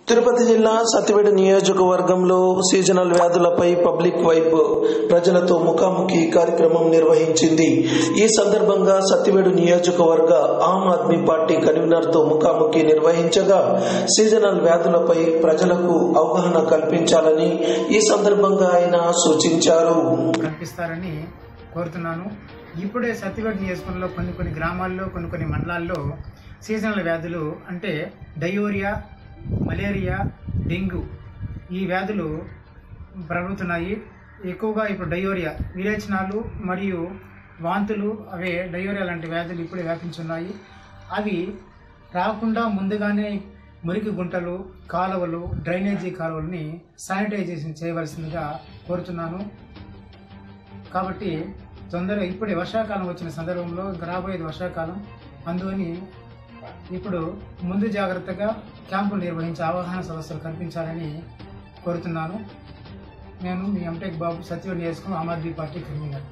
తిరుపతి జిల్లా సతివేడు నియోజకవర్గంలో seasonal వ్యాధులపై public vibe ప్రజలతో ముఖాముఖి కార్యక్రమం నిర్వహించింది ఈ సందర్భంగా సతివేడు నియోజకవర్గ ఆమ్ ఆద్మీ పార్టీ కన్వీనర్ తో ముఖాముఖి నిర్వహించగా సీజనల్ వ్యాధులపై ప్రజలకు అవగాహన కల్పించాలని ఈ సందర్భంగా ఆయన సూచించారు కల్పిస్తారని కోరుతున్నాను ఇప్పుడే సత్యవేడ్ నియోజకవర్గంలో కొన్ని కొన్ని గ్రామాల్లో కొన్ని కొన్ని మండలాల్లో సీజనల్ వ్యాధులు అంటే డయోరియా మలేరియా డెంగ్యూ ఈ వ్యాధులు ప్రబలుతున్నాయి ఎక్కువగా ఇప్పుడు డయోరియా విరేచనాలు మరియు వాంతులు అవే డయోరియా లాంటి వ్యాధులు ఇప్పుడే వ్యాపించున్నాయి అవి రాకుండా ముందుగానే మురికి గుంటలు కాలువలు డ్రైనేజీ కాలువల్ని శానిటైజేషన్ చేయవలసిందిగా కోరుతున్నాను కాబట్టి తొందరగా ఇప్పుడే వర్షాకాలం వచ్చిన సందర్భంలో ఇంకా రాబోయేది వర్షాకాలం అందువని ఇప్పుడు ముందు జాగ్రత్తగా క్యాంపులు నిర్వహించి అవగాహన సదస్సులు కల్పించాలని కోరుతున్నాను నేను మీ ఎంటెక్ బాబు సత్యవేడి నియోజకవర్గం ఆమ్ ఆద్మీ పార్టీ కన్వీనర్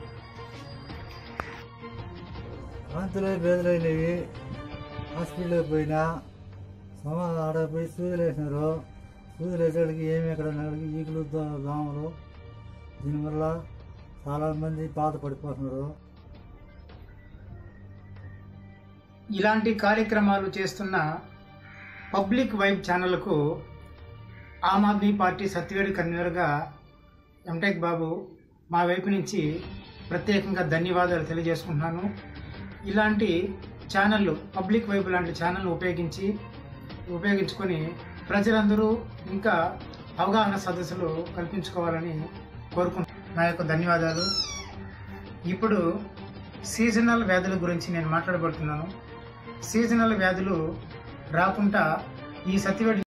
వాంతులు బెదిరైనవి హాస్పిటల్కి పోయినా సమ ఆడ పోయి సూదులు వేసినారు సూదులు వేసేటికి ఏమి ఎక్కడ ఉన్నప్పటికీ ఈకలు దో- దోమలు దీనివల్ల చాలామంది బాధపడిపోతున్నారు ఇలాంటి కార్యక్రమాలు చేస్తున్న పబ్లిక్ వైబ్ ఛానల్కు ఆమ్ ఆద్మీ పార్టీ సత్యవేడి కన్వీనర్గా ఎంటెక్ బాబు మా వైపు నుంచి ప్రత్యేకంగా ధన్యవాదాలు తెలియజేసుకుంటున్నాను ఇలాంటి ఛానళ్ళు పబ్లిక్ వైబ్ లాంటి ఛానల్ను ఉపయోగించి ఉపయోగించుకొని ప్రజలందరూ ఇంకా అవగాహన సదస్సులు కల్పించుకోవాలని కోరుకుంటున్నాను నా యొక్క ధన్యవాదాలు ఇప్పుడు సీజనల్ వ్యాధుల గురించి నేను మాట్లాడబడుతున్నాను సీజనల్ వ్యాధులు రాకుండా ఈ సత్యవేడి